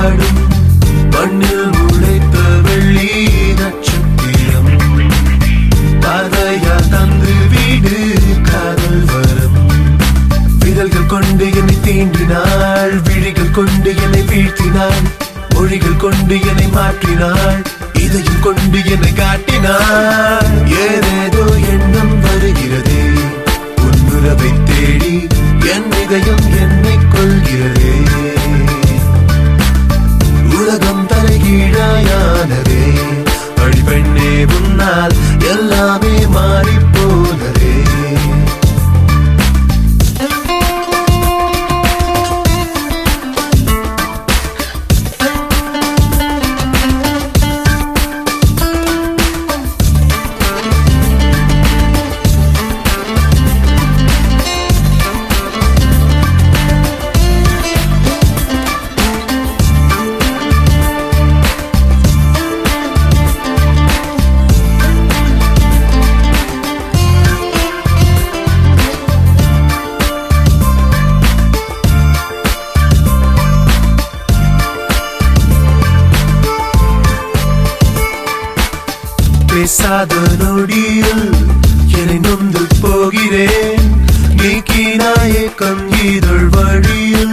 ஆடும் மண்ணில் முளைத்த வெள்ளி நட்சத்திரம் பாதையா தந்து வீடு காதல் வரும் விரல்கள் கொண்டு என்னை தீண்டினாள் விழிகள் கொண்டு என்னை வீழ்த்தினாள் மொழிகள் கொண்டு என்னை மாற்றினாள் இதயம் கொண்டு என்னை காட்டினாள் ஏதேதோ எண்ணம் வருகிறதே உன்னுறவை தேடி என் இதயம் என்னை கொள்கிறதே உலகம் தலைகீழாயானதே அழிவெண்ணே உன்னால் எல்லாமே மாறிப் போனதே பேசாத நொடியில் என்னை நொந்து போகிறேன் நீக்கினாயே கங்கீதழ் வழியில்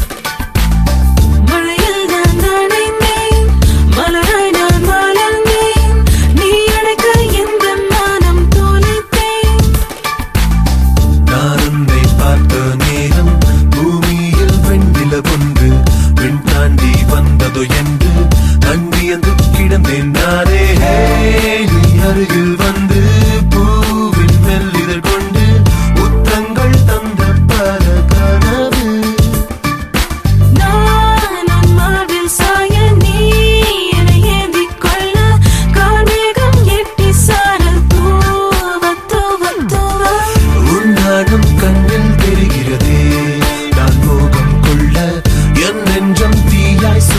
மழையில் நான் நனைந்தேன் மலராய் நான் மலர்ந்தேன் நீ அழைக்க எந்த மானம் தொலைத்தேன் நான் உன்னை பார்த்த நேரம் பூமியில் வெண்ணில ஒன்று விண் தாண்டி வந்ததோ என்று நன்றியந்து கிடந்தேன் நானே நீ அருகில் வந்து பூவின் மெல்லிதழ் கொண்டு உத்தங்கள் தந்த பல கனவு நான் உன் மார்பில் சாய நீ என்னை ஏந்திக் கொள்ள கார்மேகம் எட்டி சாரல் தூவ தூவ தூவ உன்னாடும் கண்ணில் தெரிகிறதே நான் மோகம் கொள்ள என் நெஞ்சம் தீயாய்